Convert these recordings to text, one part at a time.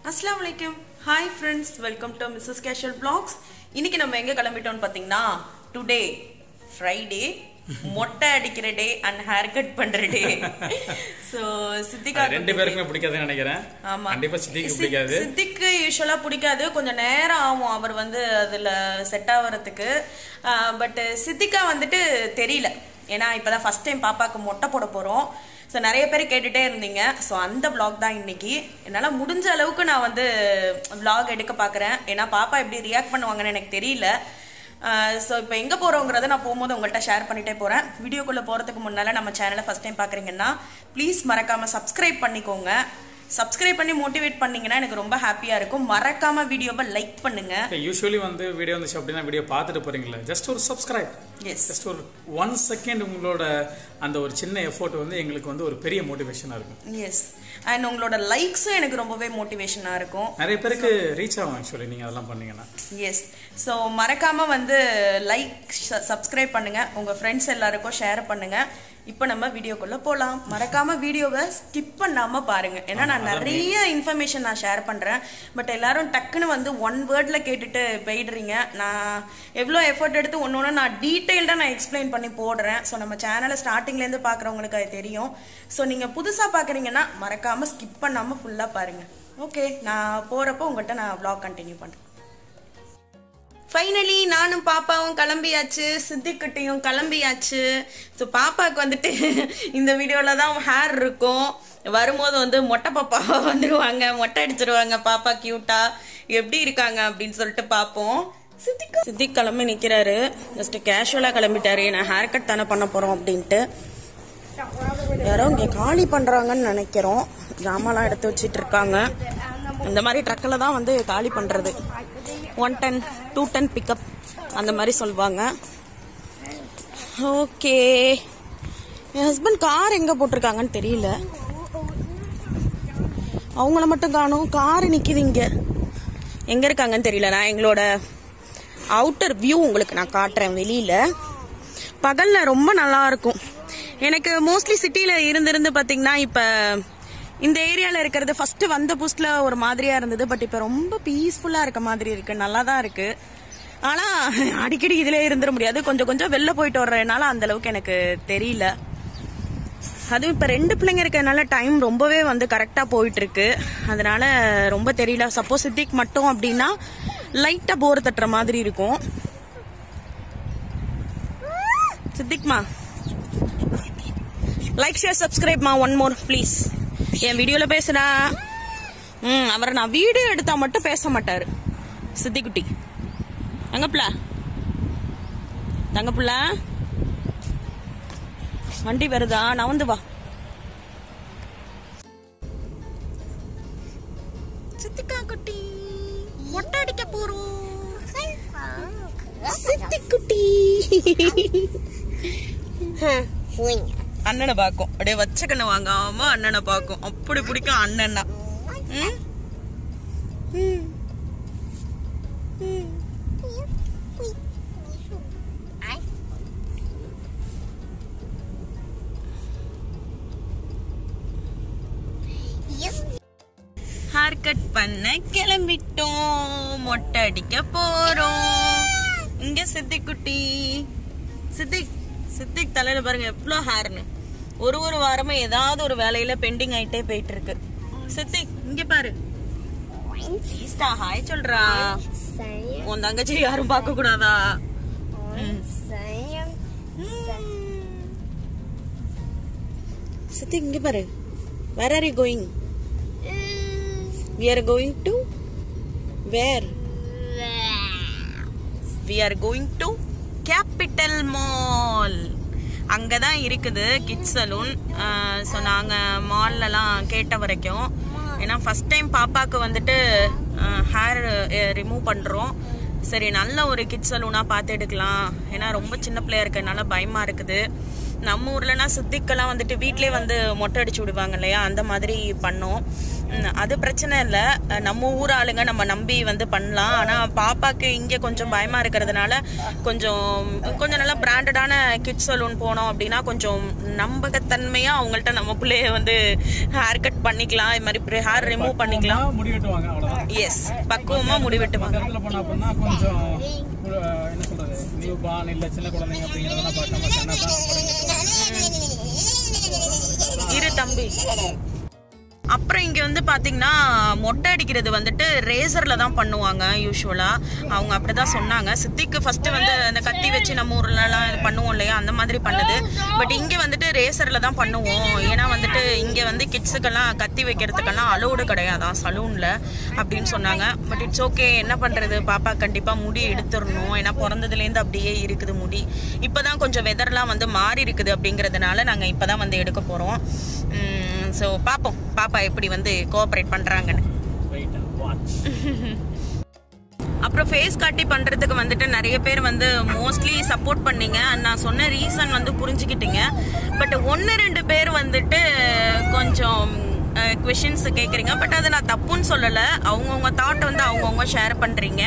அஸ்லாம் வலைக்கம் hi friends welcome to Mrs casual blogs இன்னைக்கு நம்ம எங்க கிளம்பிட்டோம்னு பாத்தீங்கன்னா டுடே ஃப்ரைடே மொட்டை அடிக்கிற டே அண்ட் ஹேர் கட் பண்ற டே ஸோ சித்திகா அது ரெண்டு பேருக்குமே பிடிக்காதுன்னு நினைக்கிறேன் ஆமா கண்டிப்பா சித்திக்கு சித்- பிடிக்காது சித்திக்கு யூஸ்வலா பிடிக்காது கொஞ்சம் நேரம் ஆகும் அவர் வந்து அதுல செட் ஆவறதுக்கு பட் சித்திகா வந்துட்டு தெரியல ஏன்னா இப்பதான் ஃபர்ஸ்ட் டைம் பாப்பாக்கு மொட்டை போட போறோம் ஸோ நிறைய பேர் கேட்டுட்டே இருந்தீங்க ஸோ அந்த vlog தான் இன்னைக்கு என்னால் முடிஞ்ச அளவுக்கு நான் வந்து vlog எடுக்க பார்க்குறேன் ஏன்னா பாப்பா எப்படி ரியாக்ட் பண்ணுவாங்கன்னு எனக்கு தெரியல ஸோ இப்போ எங்கே போகிறோங்கிறத நான் போகும்போது உங்கள்கிட்ட ஷேர் பண்ணிட்டே போகிறேன் வீடியோக்குள்ளே போகிறதுக்கு முன்னால் நம்ம சேனலை ஃபஸ்ட் டைம் பார்க்குறீங்கன்னா ப்ளீஸ் மறக்காமல் சப்ஸ்கிரைப் பண்ணிக்கோங்க சப்ஸ்கிரைப் பண்ணி மோட்டிவேட் பண்ணீங்கன்னா எனக்கு ரொம்ப ஹாப்பியாக இருக்கும் மறக்காமல் வீடியோவை லைக் பண்ணுங்க யூஸ்வலி வந்து வீடியோ வந்துச்சு அப்படின்னா வீடியோ பார்த்துட்டு போறீங்களா ஜஸ்ட் ஒரு சப்ஸ்கிரைப் எஸ் ஜஸ்ட் ஒரு ஒன் செகண்ட் உங்களோட அந்த ஒரு சின்ன எஃபோர்ட் வந்து எங்களுக்கு வந்து ஒரு பெரிய மோட்டிவேஷனாக இருக்கும் எஸ் அண்ட் உங்களோட லைக்ஸும் எனக்கு ரொம்பவே மோட்டிவேஷனாக இருக்கும் நிறைய பேருக்கு ரீச் ஆகும் ஆக்சுவலி நீங்கள் அதெல்லாம் பண்ணீங்கன்னா எஸ் ஸோ மறக்காம வந்து லைக் சப்ஸ்கிரைப் பண்ணுங்க உங்க ஃப்ரெண்ட்ஸ் எல்லாருக்கும் ஷேர் பண்ணுங்க இப்போ நம்ம வீடியோக்குள்ள போகலாம் மறக்காம வீடியோவை ஸ்கிப் பண்ணாம பாருங்க ஏன்னா நான் நிறைய இன்ஃபர்மேஷன் நான் ஷேர் பண்றேன் பட் எல்லாரும் டக்குன்னு வந்து ஒன் வேர்ட்ல கேட்டுட்டு போயிடுறீங்க நான் எவ்வளோ எஃபர்ட் எடுத்து ஒன்று ஒன்று நான் டீட்டெயில்டாக நான் எக்ஸ்பிளைன் பண்ணி போடுறேன் ஸோ நம்ம சேனலை ஸ்டார்டிங்லேருந்து பார்க்குறவங்களுக்கு அது தெரியும் ஸோ நீங்கள் புதுசாக பார்க்குறீங்கன்னா மறக்காம ஸ்கிப் பண்ணாமல் ஃபுல்லாக பாருங்க ஓகே நான் போகிறப்போ உங்கள்கிட்ட நான் vlog கண்டினியூ பண்ணுறேன் ஃபைனலி நானும் பாப்பாவும் கிளம்பியாச்சு சித்திக்கிட்டையும் கிளம்பியாச்சு ஸோ பாப்பாவுக்கு வந்துட்டு இந்த வீடியோவில் தான் ஹேர் இருக்கும் வரும்போது வந்து மொட்டை பாப்பா வந்துடுவாங்க மொட்டை அடிச்சிருவாங்க பாப்பா க்யூட்டா எப்படி இருக்காங்க அப்படின்னு சொல்லிட்டு பார்ப்போம் சித்திக் சித்திக் கிளம்பி நிற்கிறாரு ஜஸ்ட் கேஷுவலாக கிளம்பிட்டாரு நான் ஹேர் கட் தானே பண்ண போகிறோம் அப்படின்ட்டு யாரோ இங்கே காலி பண்ணுறாங்கன்னு நினைக்கிறோம் ஜாமான்லாம் எடுத்து வச்சிட்டு இருக்காங்க இந்த மாதிரி ட்ரக்கில் தான் வந்து காலி பண்ணுறது one ton two ton pickup அந்த மாதிரி சொல்லுவாங்க ஓகே என் ஹஸ்பண்ட் கார் எங்கே போட்டிருக்காங்கன்னு தெரியல அவங்கள மட்டும் காணும் கார் நிற்கிது இங்கே எங்கே இருக்காங்கன்னு தெரியல நான் எங்களோட அவுட்டர் வியூ உங்களுக்கு நான் காட்டுறேன் வெளியில் பகலில் ரொம்ப நல்லா இருக்கும் எனக்கு மோஸ்ட்லி சிட்டியில் இருந்திருந்து பார்த்தீங்கன்னா இப்போ இந்த ஏரியாவில் இருக்கிறது ஃபர்ஸ்ட் வந்த புதுசில் ஒரு மாதிரியா இருந்தது பட் இப்போ ரொம்ப பீஸ்ஃபுல்லாக இருக்க மாதிரி இருக்கு நல்லா தான் இருக்கு ஆனால் அடிக்கடி இதிலே இருந்துட முடியாது கொஞ்சம் கொஞ்சம் வெளில போயிட்டு வர்றதுனால அந்த அளவுக்கு எனக்கு தெரியல அதுவும் இப்போ ரெண்டு பிள்ளைங்க இருக்கறனால டைம் ரொம்பவே வந்து கரெக்டாக போயிட்டு இருக்கு அதனால ரொம்ப தெரியல சப்போஸ் சித்திக் மட்டும் அப்படின்னா லைட்டாக போர் தட்டுற மாதிரி இருக்கும் சித்திக்மா லைக் ஷேர் சப்ஸ்கிரைப்மா ஒன் மோர் ப்ளீஸ் என் வீடியோல பேசுடா ம் அவரை நான் வீடியோ எடுத்தா மட்டும் பேச மாட்டாரு சித்திக்குட்டி தங்கப்புல தங்கப்புல வண்டி வருதா நவந்து வா சித்திக்கா குட்டி மொட்டை அடிக்க போறோம் சித்திக்குட்டி அண்ணனை பார்க்கும் அப்படியே வச்ச கண்ணு வாங்காம அண்ணனை பார்க்கும் அப்படி பிடிக்கும் அண்ணன்னா ம்? ம். ம். ஹேர் கட் பண்ண கிளம்பிட்டோம் மொட்டை அடிக்க போறோம் இங்க சித்திக்குட்டி சித்திக் சித்திக் தலையில பாருங்க எவ்வளோ ஹேர்னு ஒரு ஒரு வாரமா ஏதாவது ஒரு வேலையில பெண்டிங் ஆயிட்டே போயிட்டு இருக்கு சித்திக் இங்க பாரு ஈஸ்டா ஹாய் சொல்றா உன் தங்கச்சி யாரும் பார்க்க கூடாதா ம். சித்திக் இங்க பாரு where are you going we are going to where we are going to capital mall அங்கதான் இருக்குது கிட்ஸ் சலூன் ஸோ நாங்கள் மால்லலாம் கேட்ட வரைக்கும் ஏன்னா ஃபர்ஸ்ட் டைம் பாப்பாவுக்கு வந்துட்டு ஹேர் ரிமூவ் பண்ணுறோம் சரி நல்ல ஒரு கிட்ஸ் சலூனாக பார்த்து எடுக்கலாம் ஏன்னா ரொம்ப சின்ன பிள்ளையா இருக்கறனால பயமாக இருக்குது நம்ம ஊர்லனா சித்திக்கெல்லாம் வந்துட்டு வீட்லயே வந்து மொட்டை அடிச்சு விடுவாங்க இல்லையா அந்த மாதிரி பண்ணோம் ம், அது பிரச்சனை இல்லை நம்ம ஊர் ஆளுங்க நம்ம நம்பி வந்து பண்ணலாம் ஆனா பாப்பாக்கு இங்க கொஞ்சம் பயமா இருக்கிறதுனால கொஞ்சம் கொஞ்சம் நல்லா பிராண்டடான கிட் சலூன் போனோம் அப்படின்னா கொஞ்சம் நம்பகத்தன்மையா அவங்கள்ட்ட நம்ம பிள்ளைய வந்து ஹேர் கட் பண்ணிக்கலாம் இது மாதிரி ஹேர் ரிமூவ் பண்ணிக்கலாம் பக்குவமா முடி வெட்டுவாங்க அவ்வளவுதான் எஸ் பக்குவமா முடிவெட்டுவாங்க அந்த இடத்துல போனா அப்படின்னா கொஞ்சம் ஒரு, என்ன சொல்றது நியூ பார்ன் இல்ல சின்ன குழந்தைங்க அப்படிங்கறதெல்லாம் பார்க்காம கண்ணா தான் இரு தம்பி அப்புறம் இங்க வந்து பாத்தீங்கன்னா மொட்டை அடிக்கிறது வந்துட்டு ரேசர்ல தான் பண்ணுவாங்க யூஸ்வலா அவங்க அப்படிதான் சொன்னாங்க சித்திக்கு ஃபர்ஸ்ட் வந்து அந்த கத்தி வச்சு நம்ம ஊர்ல எல்லாம் இது பண்ணுவோம் இல்லையா அந்த மாதிரி பண்ணுது பட் இங்க வந்துட்டு ரேசர்ல தான் பண்ணுவோம் ஏன்னா வந்துட்டு இங்க வந்து கிட்ஸுக்கெல்லாம் கத்தி வைக்கிறதுக்கெல்லாம் அலோடு கிடையாதான் சலூன்ல அப்படின்னு சொன்னாங்க பட் இட்ஸ் ஓகே என்ன பண்றது பாப்பா கண்டிப்பா முடி எடுத்துடணும் ஏன்னா பிறந்ததுல இருந்து அப்படியே இருக்குது முடி இப்பதான் கொஞ்சம் வெதர்லாம் வந்து மாறி இருக்குது அப்படிங்கறதுனால நாங்க இப்பதான் வந்து எடுக்க போறோம் ஸோ பார்ப்போம் பாப்பா எப்படி வந்து கோஆப்ரேட் பண்றாங்கன்னு வெயிட் அண்ட் வாட்ச் அப்புறம் ஃபேஸ் காட்டி பண்றதுக்கு வந்துட்டு நிறைய பேர் வந்து மோஸ்ட்லி சப்போர்ட் பண்ணீங்க நான் சொன்ன ரீசன் வந்து புரிஞ்சுக்கிட்டீங்க பட் ஒன்று ரெண்டு பேர் வந்துட்டு கொஞ்சம் கொஷின்ஸ் கேட்குறீங்க பட் அதை நான் தப்புன்னு சொல்லலை அவங்கவுங்க தாட் வந்து அவங்கவுங்க ஷேர் பண்ணுறீங்க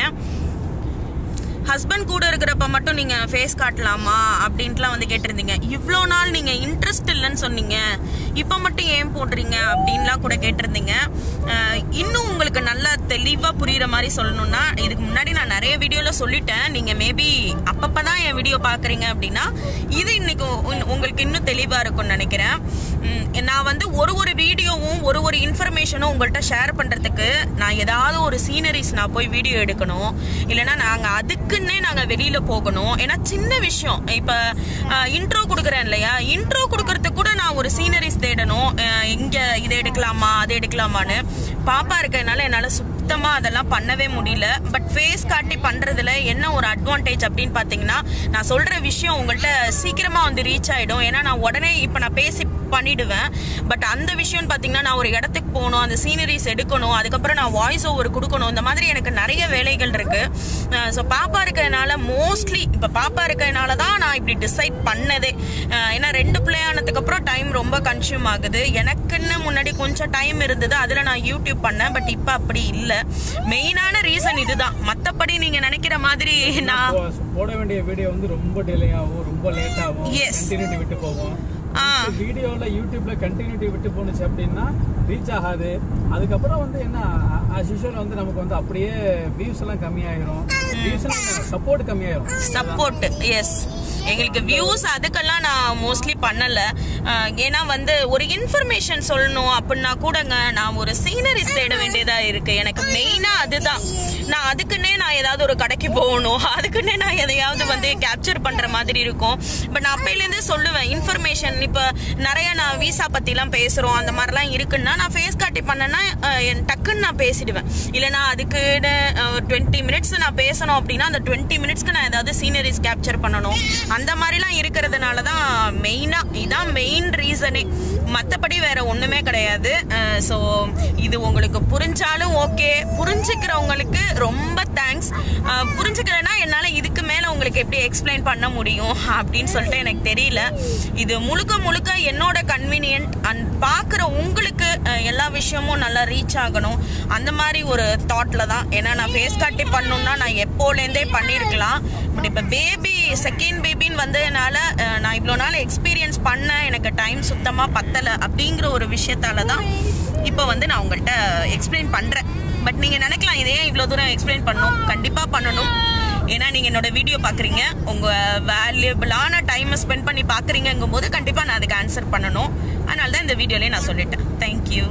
ஹஸ்பண்ட் கூட இருக்கிறப்ப மட்டும் நீங்க ஃபேஸ் காட்டலாமா அப்படின்ட்டுலாம் வந்து கேட்டிருந்தீங்க இவ்வளோ நாள் நீங்க இன்ட்ரெஸ்ட் இல்லைன்னு சொன்னீங்க இப்போ மட்டும் ஏன் போடுறீங்க அப்படின்லாம் கூட கேட்டிருந்தீங்க அஹ் இன்னும் உங்களுக்கு நல்லா தெளிவா புரியுற மாதிரி சொல்லணும்னா இதுக்கு முன்னாடி நான் நிறைய வீடியோல சொல்லிட்டேன் நீங்க மேபி அப்பப்பதான் என் வீடியோ பாக்குறீங்க அப்படின்னா இது இன்னைக்கு உ- உங்களுக்கு இன்னும் தெளிவா இருக்கும்னு நினைக்கிறேன் உம், நான் வந்து ஒரு ஒரு வீடியோவும் ஒரு ஒரு இன்ஃபர்மேஷனும் உங்கள்கிட்ட ஷேர் பண்றதுக்கு நான் ஏதாவது ஒரு சீனரிஸ் நான் போய் வீடியோ எடுக்கணும் இல்லைன்னா நாங்க அதுக்குன்னே நாங்க வெளியில போகணும் ஏன்னா சின்ன விஷயம் இப்ப இன்ட்ரோ கொடுக்குறேன் இல்லையா இன்ட்ரோ கொடுக்கறதுக்கு கூட நான் ஒரு சீனரிஸ் தேடணும் அஹ், இங்க இதை எடுக்கலாமா அதை எடுக்கலாமான்னு பாப்பா இருக்கறதுனால என்னால சுத்தமா அதெல்லாம் பண்ணவே முடியல பட் ஃபேஸ் காட்டி பண்றதுல என்ன ஒரு அட்வான்டேஜ் அப்படின்னு பாத்தீங்கன்னா நான் சொல்ற விஷயம் உங்கள்கிட்ட சீக்கிரமா வந்து ரீச் ஆயிடும் ஏன்னா நான் உடனே இப்ப நான் பேசி பண்ணிடுவேன் பட் அந்த விஷயம் பாத்தீங்கன்னா நான் ஒரு இடத்துக்கு போகணும் அந்த சீனரிஸ் எடுக்கணும் அதுக்கப்புறம் நான் வாய்ஸ் ஓவர் கொடுக்கணும் இந்த மாதிரி எனக்கு நிறைய வேலைகள் இருக்கு ஸோ பாப்பா இருக்கிறதுனால மோஸ்ட்லி இப்ப பாப்பா இருக்கிறதுனால தான் நான் இப்படி டிசைட் பண்ணதே அஹ் ஏன்னா ரெண்டு பிள்ளையானதுக்கு அப்புறம் டைம் ரொம்ப கன்சியூம் ஆகுது எனக்குன்னு முன்னாடி கொஞ்சம் டைம் இருந்தது அதுல நான் யூடியூப் பண்ணேன் பட் இப்ப அப்படி இல்ல மெயினான ரீசன் இதுதான் மத்தபடி நீங்க நினைக்கிற மாதிரி நான் போட வேண்டிய வீடியோ வந்து ரொம்ப டிலே ஆகும் ரொம்ப லேட் ஆகும் Yes. கண்டினியூட்டி விட்டு போகும் ஆ வீடியோல யூடியூப்ல கண்டினியூட்டி விட்டு போணுச்சு அப்படின்னா ரீச் ஆகாது அதுக்கப்புறம் வந்து என்ன ஆஸ் யூஷுவல் வந்து நமக்கு வந்து அப்படியே வியூஸ் எல்லாம் கம்மியாயிரும் வியூஸ் சப்போர்ட் கம்மியாயிரும் சப்போர்ட் எஸ் எங்களுக்கு வியூஸ் அதுக்கெல்லாம் நான் மோஸ்ட்லி பண்ணல அஹ் ஏன்னா வந்து ஒரு இன்ஃபர்மேஷன் சொல்லணும் அப்படின்னா கூடங்க நான் ஒரு சீனரிஸ் தேட வேண்டியதா இருக்கு எனக்கு மெயினா அதுதான் நான் அதுக்குன்னே நான் ஏதாவது ஒரு கடைக்கு போகணும் அதுக்குன்னே நான் எதையாவது வந்து கேப்சர் பண்ற மாதிரி இருக்கும் பட் நான் அப்பையிலேருந்தே சொல்லுவேன் இன்ஃபர்மேஷன் இப்ப நிறைய நான் விசா பத்திலாம் பேசுறோம் அந்த மாதிரிலாம் இருக்குன்னா நான் ஃபேஸ் காட்டி பண்ணேன்னா அஹ், என் டக்குன்னு நான் பேசிடுவேன் இல்லைனா அதுக்கு டுவெண்ட்டி மினிட்ஸ் நான் பேசணும் அப்படின்னா அந்த டுவெண்ட்டி மினிட்ஸ்க்கு நான் ஏதாவது சீனரிஸ் கேப்சர் பண்ணணும் அந்த மாதிரிலாம் இருக்கிறதுனால தான் மெயினாக இதான் மெயின் ரீசனே மற்றபடி வேற ஒன்றுமே கிடையாது ஸோ இது உங்களுக்கு புரிஞ்சாலும் ஓகே புரிஞ்சுக்கிறவங்களுக்கு ரொம்ப தேங்க்ஸ் புரிஞ்சுக்கிறேன்னா என்னால் இதுக்கு மேலே உங்களுக்கு எப்படி எக்ஸ்பிளைன் பண்ண முடியும் அப்படின்னு சொல்லிட்டு எனக்கு தெரியல இது முழுக்க முழுக்க என்னோட கன்வீனியன்ட் அண்ட் பார்க்குற உங்களுக்கு அஹ், எல்லா விஷயமும் நல்லா ரீச் ஆகணும் அந்த மாதிரி ஒரு தாட்ல தான் ஏன்னா நான் ஃபேஸ் காட்டி பண்ணணும்னா நான் எப்போலேருந்தே பண்ணியிருக்கலாம் பட் இப்போ பேபி செகண்ட் பேபின்னு வந்ததுனால அஹ், நான் இவ்வளோ நாள் எக்ஸ்பீரியன்ஸ் பண்ண எனக்கு டைம் சுத்தமாக பத்தலை அப்படிங்கிற ஒரு விஷயத்தால தான் இப்போ வந்து நான் உங்கள்கிட்ட எக்ஸ்பிளைன் பண்ணுறேன் பட் நீங்கள் நினைக்கலாம் இதே இவ்வளோ தூரம் எக்ஸ்பிளைன் பண்ணணும் கண்டிப்பாக பண்ணணும் ஏன்னா நீங்கள் என்னோட வீடியோ பார்க்குறீங்க உங்கள் வேல்யூபிளான டைமை ஸ்பெண்ட் பண்ணி பார்க்குறீங்கும் போது கண்டிப்பாக நான் அதுக்கு ஆன்சர் பண்ணணும் அதனால தான் இந்த வீடியோலேயே நான் சொல்லிட்டேன் தேங்க்யூ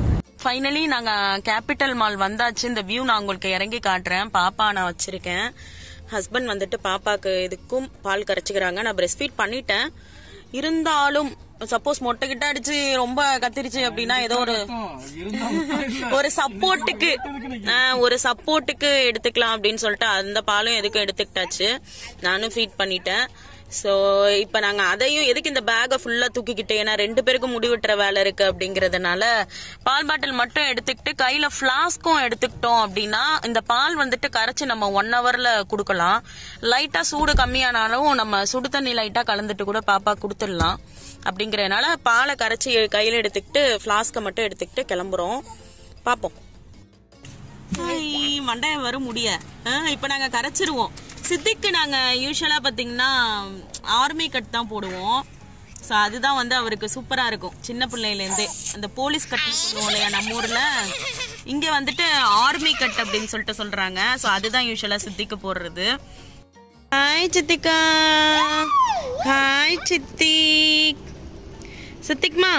ஃபைனலி நாங்கள் கேபிட்டல் மால் வந்தாச்சு இந்த வியூ நான் உங்களுக்கு இறங்கி காட்டுறேன் பாப்பா நான் வச்சிருக்கேன் ஹஸ்பண்ட் வந்துட்டு பாப்பாக்கு இதுக்கும் பால் கரைச்சிக்கிறாங்க நான் பிரஸ்ட் ஃபீட் பண்ணிட்டேன் இருந்தாலும் சப்போஸ் மொட்டை கிட்ட அடிச்சு ரொம்ப கத்திருச்சு அப்படின்னா ஏதோ ஒரு ஒரு சப்போர்ட்டுக்கு ஒரு சப்போர்ட்டுக்கு எடுத்துக்கலாம் அப்படின்னு சொல்லிட்டு அந்த பாலும் எதுக்கும் எடுத்துக்கிட்டாச்சு நானும் ஃபீட் பண்ணிட்டேன் ஸோ இப்போ நாங்கள் அதையும் எதுக்கு இந்த பேக்கை ஃபுல்லாக தூக்கிக்கிட்டு ஏன்னா ரெண்டு பேருக்கும் முடி வெட்டுற வேலை இருக்கு அப்படிங்கறதுனால பால் பாட்டில் மட்டும் எடுத்துக்கிட்டு கையில் ஃப்ளாஸ்க்கும் எடுத்துக்கிட்டோம் அப்படின்னா இந்த பால் வந்துட்டு கரைச்சி நம்ம ஒன் ஹவரில் கொடுக்கலாம் லைட்டாக சூடு கம்மியானாலும் நம்ம சுடு தண்ணி லைட்டாக கலந்துட்டு கூட பாப்பா கொடுத்துடலாம் அப்படிங்கறதுனால பாலை கரைச்சி கையில் எடுத்துக்கிட்டு ஃப்ளாஸ்க்கை மட்டும் எடுத்துக்கிட்டு கிளம்புறோம் பார்ப்போம் ஹாய், மண்டையம் வரும் முடிய அஹ், இப்ப நாங்க கரைச்சிருவோம் சித்திக்கு நாங்க யூஸ்வலா பாத்தீங்கன்னா ஆர்மி கட் தான் போடுவோம் ஸோ அதுதான் வந்து அவருக்கு சூப்பரா இருக்கும் சின்ன பிள்ளையிலேருந்தே அந்த போலீஸ் கட்னு சொல்லுவோம் இல்லையா நம்ம ஊர்ல இங்க வந்துட்டு ஆர்மி கட் அப்படின்னு சொல்லிட்டு சொல்றாங்க ஸோ அதுதான் யூஸ்வலா சித்திக்கு போடுறது ஹாய் சித்திகா ஹாய் சித்திக் சித்திக்மா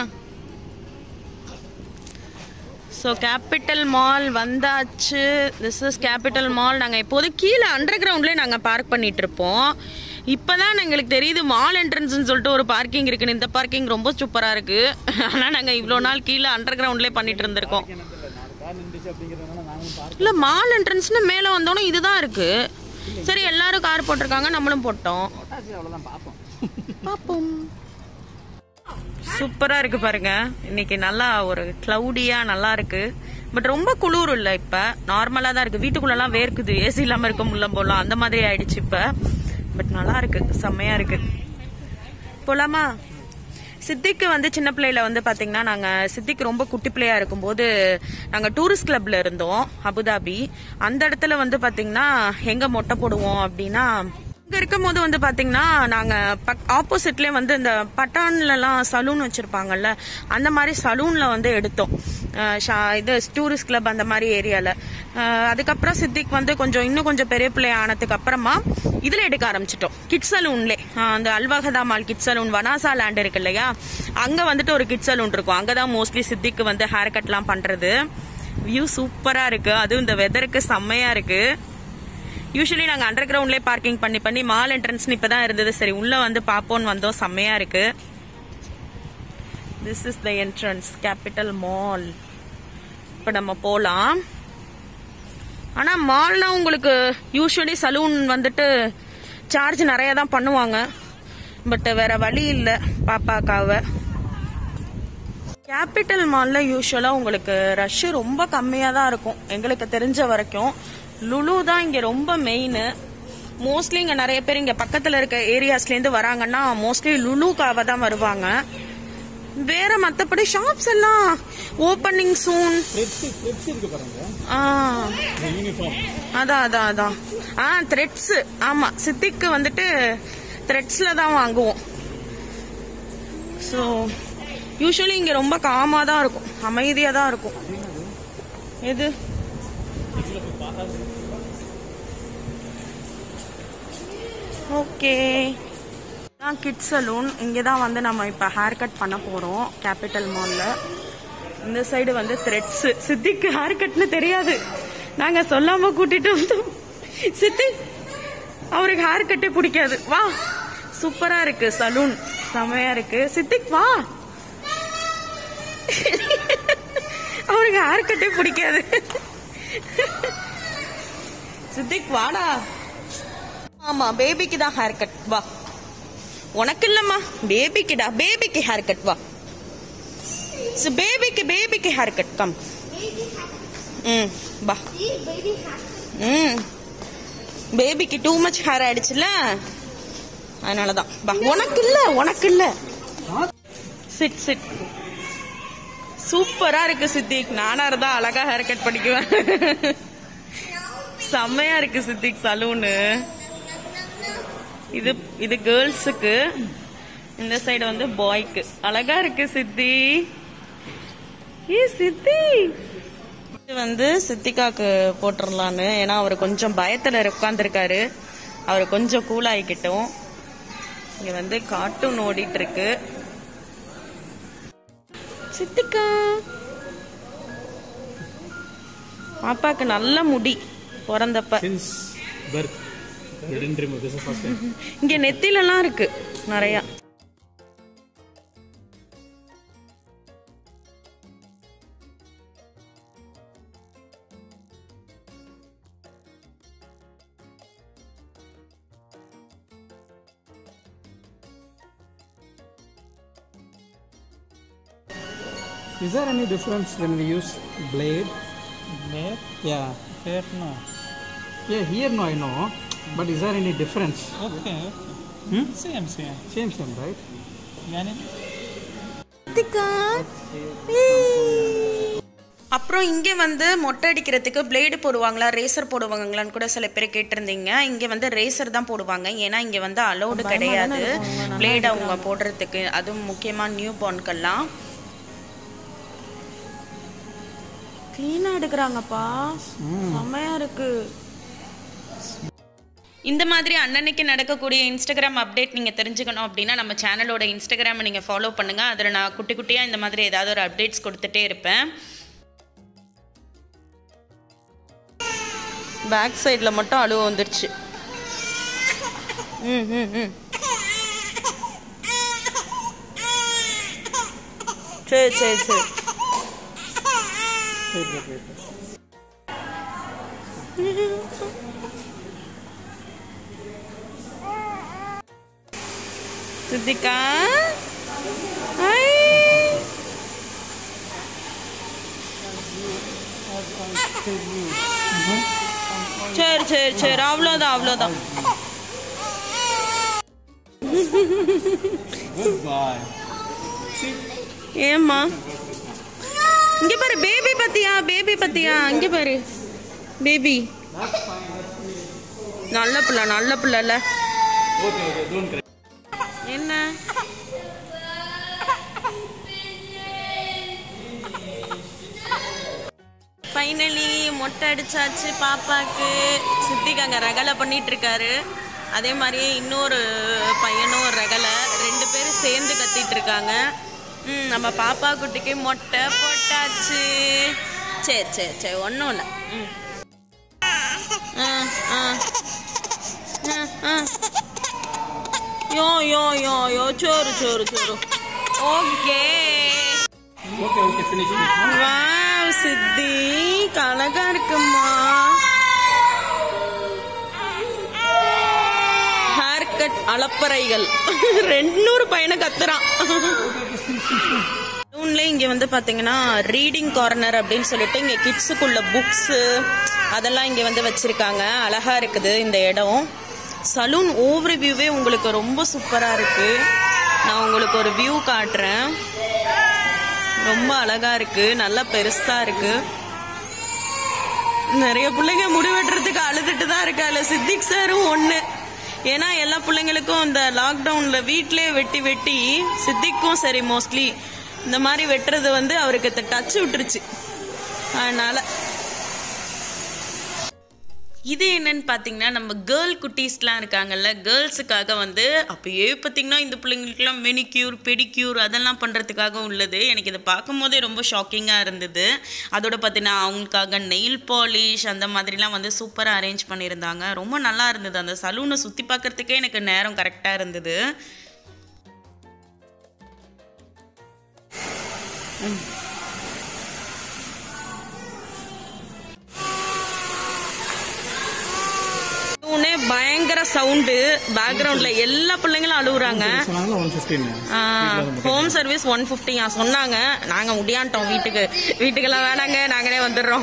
ஸோ கேபிட்டல் மால் வந்தாச்சு திஸ் இஸ் கேபிட்டல் மால் நாங்கள் எப்போதும் கீழே அண்டர் கிரவுண்ட்லேயே நாங்கள் பார்க் பண்ணிட்டு இருப்போம் இப்போ தான் எங்களுக்கு தெரியுது மால் என்ட்ரன்ஸ்னு சொல்லிட்டு ஒரு பார்க்கிங் இருக்குன்னு இந்த பார்க்கிங் ரொம்ப சூப்பராக இருக்குது ஆனால் நாங்கள் இவ்வளோ நாள் கீழே அண்டர் கிரவுண்ட்லேயே பண்ணிட்டு இருந்திருக்கோம் எனக்கு தெரியல நாலு கார் நின்றுச்சு அப்படிங்கிறதுனால நாங்களும் பார்க்க இல்லை மால் என்ட்ரன்ஸ்னு மேலே வந்தோன்னே இதுதான் இருக்குது சரி எல்லாரும் கார் போட்டிருக்காங்க நம்மளும் போட்டோம் போட்டாச்சு அவ்வளோதான் பார்ப்போம் பார்ப்போம் சூப்பரா இருக்கு பாருங்க இன்னைக்கு நல்லா ஒரு கிளவுடியா நல்லா இருக்கு பட் ரொம்ப குளிர் இல்ல இப்ப நார்மலா தான் இருக்கு வீட்டுக்குள்ளலாம் வேர்க்குது ஏசி இல்லாம இருக்க முடியல போலாம் அந்த மாதிரி ஆயிடுச்சு இப்ப பட் நல்லா இருக்கு செம்மையா இருக்கு போலாமா சித்திக்கு வந்து சின்ன பிள்ளையில வந்து பாத்தீங்கன்னா நாங்க சித்திக்கு ரொம்ப குட்டி பிள்ளையா இருக்கும்போது நாங்க டூரிஸ்ட் கிளப்ல இருந்தோம் அபுதாபி அந்த இடத்துல வந்து பாத்தீங்கன்னா எங்க மொட்டை போடுவோம் அப்படின்னா இங்க இருக்கும் போது வந்து பாத்தீங்கன்னா நாங்க ஆப்போசிட்லயே வந்து இந்த பட்டான்ல எல்லாம் சலூன் வச்சிருப்பாங்கல்ல அந்த மாதிரி சலூன்ல வந்து எடுத்தோம் அஹ் ஷா- இது டூரிஸ்ட் கிளப் அந்த மாதிரி ஏரியால அஹ் அதுக்கப்புறம் சித்திக் வந்து கொஞ்சம் இன்னும் கொஞ்சம் பெரிய பிள்ளை ஆனதுக்கு அப்புறமா இதுல எடுக்க ஆரம்பிச்சிட்டோம் கிட் சலூன்லே அந்த அல்வகதா மால் கிட் சலூன் வனாசா லேண்ட் இருக்கு இல்லையா அங்க வந்துட்டு ஒரு கிட் சலூன் இருக்கும் அங்கதான் மோஸ்ட்லி சித்திக்கு வந்து ஹேர் கட்லாம் பண்றது வியூ சூப்பரா இருக்கு அதுவும் இந்த வெதருக்கு செம்மையா இருக்கு யூஸ்வலி நாங்க அண்டர் கிரவுண்ட்லயே பார்க்கிங் பண்ணி பண்ணி மால் என்ட்ரன்ஸ் இப்பதான் இருந்தது சரி உள்ள வந்து பாப்போம்னு வந்தோம் செம்மையா இருக்கு this is the entrance Capital Mall இப்ப நம்ம போலாம் ஆனா மால்னா உங்களுக்கு யூஸ்வலி சலூன் வந்துட்டு சார்ஜ் நிறைய தான் பண்ணுவாங்க பட் வேற வழி இல்ல பாப்பாக்காவ கேபிட்டல் மால்ல யூஸ்வலா உங்களுக்கு ரஷ் ரொம்ப கம்மியா தான் இருக்கும் எங்களுக்கு தெரிஞ்ச வரைக்கும் லுலு தான் இங்க ரொம்ப மெயின் மோஸ்ட்லி இங்க நிறைய பேர் இங்க பக்கத்துல இருக்க ஏரியாஸ்ல இருந்து வராங்கன்னா மோஸ்ட்லி லுலுக்காக தான் வருவாங்க வேற மத்தபடி ஷாப்ஸ் எல்லாம் ஓப்பனிங் சூன் த்ரெட்ஸ் த்ரெட்ஸ் இருக்கு பாருங்க ஆ இந்த யூனிஃபார்ம் அதான் அதான் அதான் ஆ த்ரெட்ஸ் ஆமா சித்திக்கு வந்துட்டு த்ரெட்ஸ்ல தான் வாங்குவோம் ஸோ யூஸ்வலி இங்க ரொம்ப காமா தான் இருக்கும் அமைதியா தான் இருக்கும் எது ஓகே தான் கிட் சலூன் இங்கே தான் வந்து நம்ம இப்போ ஹேர் கட் பண்ண போகிறோம் கேபிட்டல் மாலில் இந்த சைடு வந்து த்ரெட்ஸ் சித்திக்கு ஹேர் கட்னு தெரியாது நாங்கள் சொல்லாம கூட்டிட்டு வந்தோம் சித்தி அவருக்கு ஹேர் கட்டே பிடிக்காது வா சூப்பரா இருக்கு சலூன் செமையா இருக்கு சித்திக் வா அவருக்கு ஹேர் கட்டே பிடிக்காது சித்திக் வாடா ஆமா பேபிக்கு தான் ஹேர் கட் வா உனக்கு இல்லம்மா பேபிக்குடா பேபிக்கு ஹேர் கட் வா பேபிக்கு பேபிக்கு ஹேர் கட் கம் ம் வா ம் பேபிக்கு டூ மச் ஹேர் ஆயிடுச்சுல அதனாலதான் வா உனக்கு இல்ல உனக்கு இல்ல சிட் சிட் சூப்பரா இருக்கு சித்திக் நானா இருந்தா அழகா ஹேர் கட் பண்ணிக்குவேன் செம்மையா இருக்கு சித்திக் சலூனு இது இது கேர்ள்ஸுக்கு இந்த சைடு வந்து பாய்க்கு அழகா இருக்கு சித்தி ஏ சித்தி இது வந்து சித்திகாக்கு போட்டுடலான்னு ஏன்னா அவர் கொஞ்சம் பயத்துல உட்காந்துருக்காரு அவர் கொஞ்சம் கூல் ஆகிக்கிட்டோம் இங்க வந்து கார்ட்டூன் ஓடிட்டு இருக்கு சித்திகா பாப்பாக்கு நல்ல முடி பிறந்தப்ப since birth didn't remove this is first time இங்க நெத்திலலாம் இருக்கு நிறைய Is there any difference when we use blade? Blade? Yeah. Here no. Yeah, here no, I know. But is there any difference? Okay, okay. Hmm? Same, same. Same, same, right? Yani, அப்புறம் இங்கே வந்து மொட்டை அடிக்கிறதுக்கு blade போடுவாங்களா racer போடுவாங்களான்னு கூட சில பேர் கேட்டிருந்தீங்க இங்கே வந்து ரேசர் தான் போடுவாங்க ஏன்னா இங்கே வந்து அலௌடு கிடையாது பிளேடு அவங்க போடுறதுக்கு அதுவும் முக்கியமாக நியூ பார்ன்கெல்லாம் க்ளீனாக எடுக்கிறாங்கப்பா செம்மையாக இருக்கு இந்த மாதிரி அன்னன்னைக்கு நடக்கக்கூடிய இன்ஸ்டாகிராம் அப்டேட் நீங்கள் தெரிஞ்சுக்கணும் அப்படின்னா நம்ம சேனலோட இன்ஸ்டாகிராமை நீங்கள் ஃபாலோ பண்ணுங்கள் அதில் நான் குட்டி குட்டியாக இந்த மாதிரி ஏதாவது ஒரு அப்டேட்ஸ் கொடுத்துட்டே இருப்பேன் பேக் சைடில் மட்டும் அழுவ வந்துருச்சு ம் ம் ம் சரி சரி சரி Wait, wait, wait. wait. Siddiqa ஐ. சரி சரி சரி அவ்வளோதான் அவ்வளோதான் good boy. ஏம்மா இங்க பாரு பேபி பத்தியா பேபி பத்தியா இங்க பாரு பேபி நல்ல பிள்ளை நல்ல பிள்ளைல Okay, okay, don't cry. என்ன ஃபைனலி மொட்டை அடிச்சாச்சு பாப்பாக்கு சித்திக்கு அங்கே ரகலை பண்ணிட்டு இருக்காரு அதே மாதிரியே இன்னொரு பையனும் ஒரு ரகலை ரெண்டு பேரும் சேர்ந்து கத்திட்டு இருக்காங்க ம் நம்ம பாப்பா குட்டிக்கு மொட்டை போட்டாச்சு சரி சரி சரி ஒன்றும் இல்லை ம் ஆ ஆ ஆ ஆ யோ யோ யோ யோ சோறு சோறு சோறு okay Okay, okay, finish, finish. Wow சித்தி அழகா இருக்குமா ஹேர் கட் அளப்பறைகள் ரெண்டூறு பையனை கத்துறான் ஜூன்ல இங்க வந்து பாத்தீங்கன்னா ரீடிங் கார்னர் அப்படின்னு சொல்லிட்டு இங்க கிட்ஸுக்குள்ள புக்ஸ் அதெல்லாம் இங்க வந்து வச்சிருக்காங்க அழகா இருக்குது இந்த இடம் சலூன் ஓவர் வியூவே உங்களுக்கு ரொம்ப சூப்பரா இருக்கு நான் உங்களுக்கு ஒரு வியூ காட்டுறேன் ரொம்ப அழகா இருக்கு நல்லா பெருசா இருக்கு நிறைய பிள்ளைங்க முடி வெட்டுறதுக்கு அழுதுட்டு தான் இருக்காங்க சித்திக் சாரும் ஒண்ணு ஏன்னா எல்லா பிள்ளைங்களுக்கும் இந்த லாக்டவுன்ல வீட்டிலே வெட்டி வெட்டி சித்திக்கும் சரி மோஸ்ட்லி இந்த மாதிரி வெட்டுறது வந்து அவருக்கு டச் விட்டுருச்சு அதனால இது என்னன்னு பார்த்தீங்கன்னா நம்ம கேர்ள் குட்டீஸ்லாம் இருக்காங்கல்ல கேர்ள்ஸுக்காக வந்து அப்பயே பார்த்தீங்கன்னா இந்த பிள்ளைங்களுக்குலாம் மெனிக்யூர் பெடிக்யூர் அதெல்லாம் பண்ணுறதுக்காக உள்ளது எனக்கு இதை பார்க்கும்போதே ரொம்ப ஷாக்கிங்காக இருந்தது அதோட பார்த்தீங்கன்னா அவங்களுக்காக நெயில் பாலிஷ் அந்த மாதிரிலாம் வந்து சூப்பராக அரேஞ்ச் பண்ணியிருந்தாங்க ரொம்ப நல்லா இருந்தது அந்த சலூனை சுற்றி பார்க்கறதுக்கே எனக்கு நேரம் கரெக்டாக இருந்தது சலூனே பயங்கர சவுண்டு பேக்ரவுண்ட்ல எல்லா பிள்ளைங்களும் அழுகுறாங்க சொன்னாங்களா one fifteen home service one ஃபிஃப்டியா சொன்னாங்க நாங்க முடியாண்டோம் வீட்டுக்கு வீட்டுக்கெல்லாம் வேணாங்க நாங்களே வந்துடுறோம்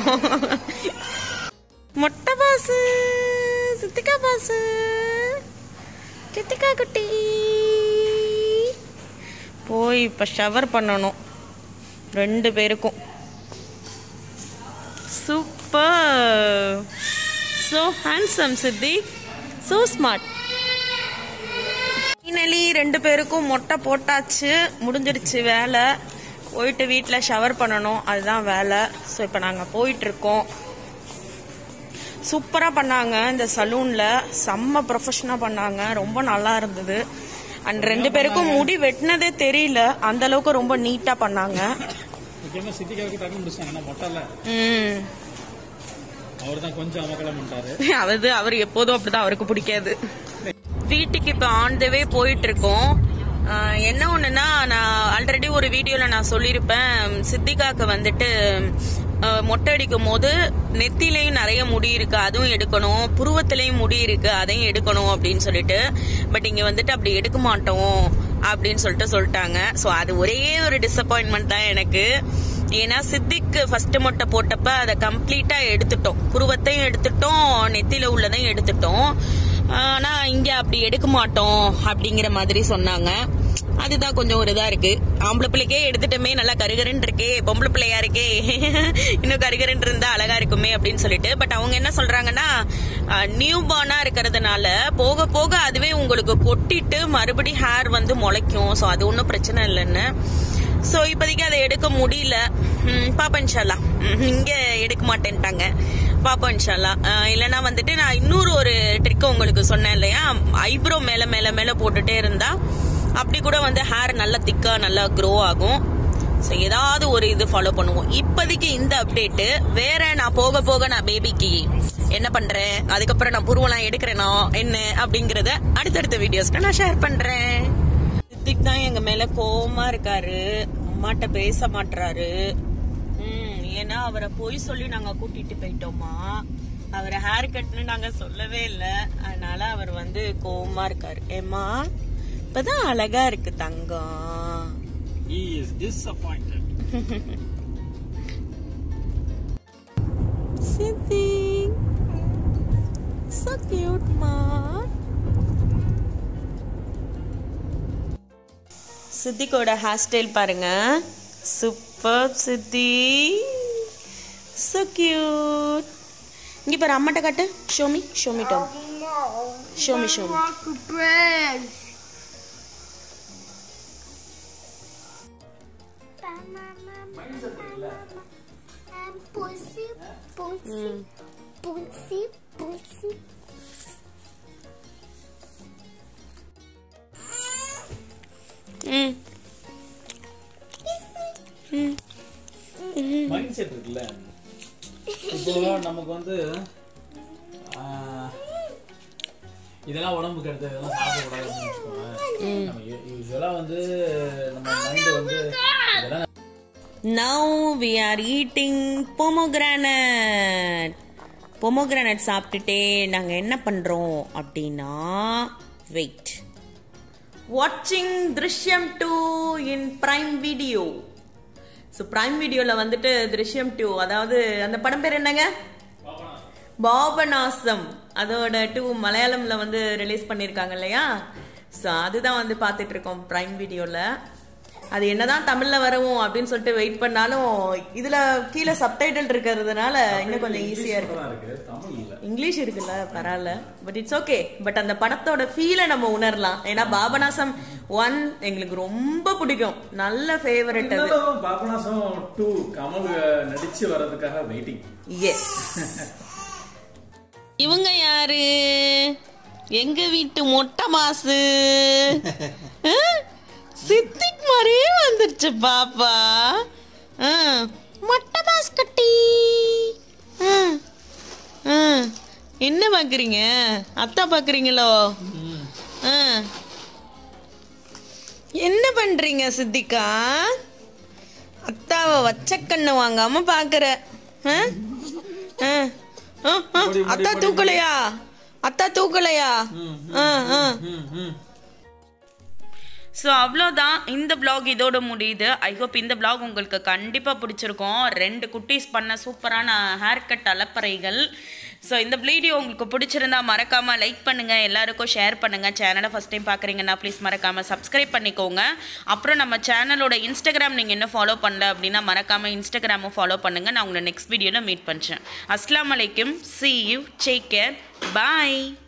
மொட்டை பாசு சித்திகா பாசு கித்திகா குட்டி போய் இப்ப ஷவர் பண்ணணும் ரெண்டு பேருக்கும் சூப்பர் ஸோ ஹேண்ட்ஸம் சித்தி ஸோ ஸ்மார்ட் ஃபைனலி ரெண்டு பேருக்கும் மொட்டை போட்டாச்சு முடிஞ்சிடுச்சு வேலை போயிட்டு வீட்டில் ஷவர் பண்ணணும் அதுதான் வேலை ஸோ இப்போ நாங்கள் போயிட்டுருக்கோம் சூப்பராக பண்ணாங்க இந்த சலூனில் செம்ம ப்ரொஃபஷனாக பண்ணாங்க ரொம்ப நல்லா இருந்தது அண்ட் ரெண்டு பேருக்கும் முடி வெட்டினதே தெரியல அந்த அளவுக்கு ரொம்ப நீட்டாக பண்ணாங்க முக்கியமாக சித்திக்காவுக்கு டக்கு முடிச்சாங்க ஏன்னா மொட்டை ம் அவர் தான் கொஞ்சம் அமக்கலம் பண்ணிட்டாரு அதாவது அவர் எப்போதும் அப்படிதான் அவருக்கு பிடிக்காது வீட்டுக்கு இப்போ ஆன் த வே போயிட்டு இருக்கோம் ஆஹ் என்ன ஒண்ணுன்னா நான் ஆல்ரெடி ஒரு வீடியோல நான் சொல்லியிருப்பேன் சித்திகாக்கு வந்துட்டு ஆஹ் மொட்டை அடிக்கும் போது நெத்திலையும் நிறைய முடி இருக்கு அதுவும் எடுக்கணும் புருவத்திலையும் முடி இருக்கு அதையும் எடுக்கணும் அப்படின்னு சொல்லிட்டு பட் இங்க வந்துட்டு அப்படி எடுக்க மாட்டோம் அப்படின்னு சொல்லிட்டு சொல்லிட்டாங்க ஸோ அது ஒரே ஒரு டிசப்பாயின்மெண்ட் தான் எனக்கு ஏன்னா சித்திக்கு ஃபர்ஸ்ட் மொட்டை போட்டப்ப அதை கம்ப்ளீட்டா எடுத்துட்டோம் புருவத்தையும் எடுத்துட்டோம் நெத்தியில உள்ளதையும் எடுத்துட்டோம் ஆனா இங்க அப்படி எடுக்க மாட்டோம் அப்படிங்கிற மாதிரி சொன்னாங்க அதுதான் கொஞ்சம் ஒரு இதா இருக்கு ஆம்பளை பிள்ளைக்கே எடுத்துட்டோமே நல்லா கருகருன்னு இருக்கே பொம்பளை பிள்ளையா இருக்கே இன்னும் கருகருன்னு இருந்தா அழகா இருக்குமே அப்படின்னு சொல்லிட்டு பட் அவங்க என்ன சொல்றாங்கன்னா நியூ பார்னா இருக்கிறதுனால போக போக அதுவே உங்களுக்கு கொட்டிட்டு மறுபடி ஹேர் வந்து முளைக்கும் ஸோ அது ஒன்றும் பிரச்சனை இல்லைன்னு ஸோ இப்போதைக்கு அதை எடுக்க முடியல ம், பாப்போம் இன்ஷால்லா ம், இங்க எடுக்க மாட்டேன்ட்டாங்க பாப்போம் இன்ஷால்லா அஹ், இல்லைன்னா வந்துட்டு நான் இன்னொரு ஒரு ட்ரிக் உங்களுக்கு சொன்னேன் இல்லையா ஐப்ரோ மேல மேல மேல போட்டுட்டே இருந்தா அப்படி கூட வந்து ஹேர் நல்லா திக்கா நல்லா க்ரோ ஆகும் ஸோ ஏதாவது ஒரு இது ஃபாலோ பண்ணுவோம் இப்போதைக்கு இந்த அப்டேட்டு வேற நான் போக போக நான் பேபிக்கு என்ன பண்றேன் அதுக்கப்புறம் நான் புருவெல்லாம் எடுக்கிறேனா என்ன அப்படிங்கறத அடுத்தடுத்த வீடியோஸ்க்கு நான் ஷேர் பண்றேன் சித்திக் தான் எங்க மேல கோவமா இருக்காரு அம்மாட்ட பேச மாட்றாரு ம், ஏன்னா அவரை போய் சொல்லி நாங்க கூட்டிட்டு போயிட்டோமா அவரை ஹேர் கட்னு நாங்க சொல்லவே இல்ல அதனால அவர் வந்து கோவமா இருக்காரு ஏமா இப்பதான் அழகா இருக்கு தங்கம் He is disappointed. Siddique so cute மா சித்திக்கோட ஹேர் ஸ்டைல் பாருங்க சூப்பர் சித்தி so cute இங்க பாரு அம்மாட்ட காட்டு ஷோமி ஷோமி டம் show me show me Pussy, pussy, pussy, pussy. ம் மைண்ட் செட் இருக்குல்ல இப்போ நமக்கு வந்து ஆஹ், இதெல்லாம் உடம்புக்கு எடுத்து இதெல்லாம் சாப்பிடக்கூடாதுன்னு வச்சுக்கோங்க நம்ம யூஸ்வலா வந்து நம்ம மைண்ட் வந்து இதெல்லாம் Now we are eating pomegranate. pomegranate சாப்பிட்டுட்டே நாங்க என்ன பண்றோம் அப்படின்னா வெயிட் வாட்சிங் Drishyam two in Prime Video so Prime வீடியோவில் வந்துட்டு திருஷ்யம் டூ அதாவது அந்த படம் பேர் என்னங்க பாபநாசம் அதோட டூ மலையாளம்ல வந்து ரிலீஸ் பண்ணிருக்காங்க இல்லையா ஸோ அதுதான் வந்து பார்த்துட்டு இருக்கோம் பிரைம் வீடியோல அது என்னதான் தமிழ்ல வரவும் அப்படின்னு சொல்லிட்டு வெயிட் பண்ணாலும் இதுல கீழே சப்டைட்டில் இருக்கிறதுனால இன்னும் கொஞ்சம் ஈஸியா இருக்கு தான் இருக்கு தமிழ் இல்ல இங்கிலீஷ் இருக்குல்ல பரவாயில்ல பட் இட்ஸ் ஓகே பட் அந்த படத்தோட ஃபீலை நம்ம உணரலாம் ஏன்னா பாபநாசம் ஒன் எங்களுக்கு ரொம்ப பிடிக்கும் நல்ல ஃபேவரட் அது இருந்தாலும் பாபநாசம் டூ கமல் நடிச்சு வர்றதுக்காக வெயிட்டிங் எஸ் இவங்க யாரு எங்க வீட்டு மொட்டை மாசு அஹ்? சித்திக் மாதிரியே வந்துருச்சு பாப்பா அஹ், மொட்டை மாஸ் கட்டி அஹ், அஹ். என்ன பாக்குறீங்க அத்தா பாக்குறீங்களோ அஹ். என்ன பண்றீங்க சித்திகா அத்தாவை வச்சக்கண்ணு வாங்காம பாக்குற அஹ்? அஹ். அஹ், அஹ். அத்தா தூக்கலையா அத்தா தூக்கலையா அஹ், அஹ். ஸோ அவ்வளோதான் இந்த vlog இதோட முடியுது ஐ ஹோப் இந்த vlog உங்களுக்கு கண்டிப்பாக பிடிச்சிருக்கும் ரெண்டு குட்டீஸ் பண்ண சூப்பரான ஹேர் கட் அலப்பறைகள் ஸோ இந்த வீடியோ உங்களுக்கு பிடிச்சிருந்தா மறக்காமல் லைக் பண்ணுங்கள் எல்லாருக்கும் ஷேர் பண்ணுங்கள் சேனலை ஃபஸ்ட் டைம் பார்க்குறீங்கன்னா ப்ளீஸ் மறக்காமல் சப்ஸ்கிரைப் பண்ணிக்கோங்க அப்புறம் நம்ம சேனலோட இன்ஸ்டாகிராம் நீங்கள் இன்னும் ஃபாலோ பண்ணல அப்படின்னா மறக்காமல் இன்ஸ்டாகிராமும் ஃபாலோ பண்ணுங்கள் நான் உங்களை நெக்ஸ்ட் வீடியோவில் மீட் பண்ணுறேன் அஸ்லாம் வலைக்கும் see you take care bye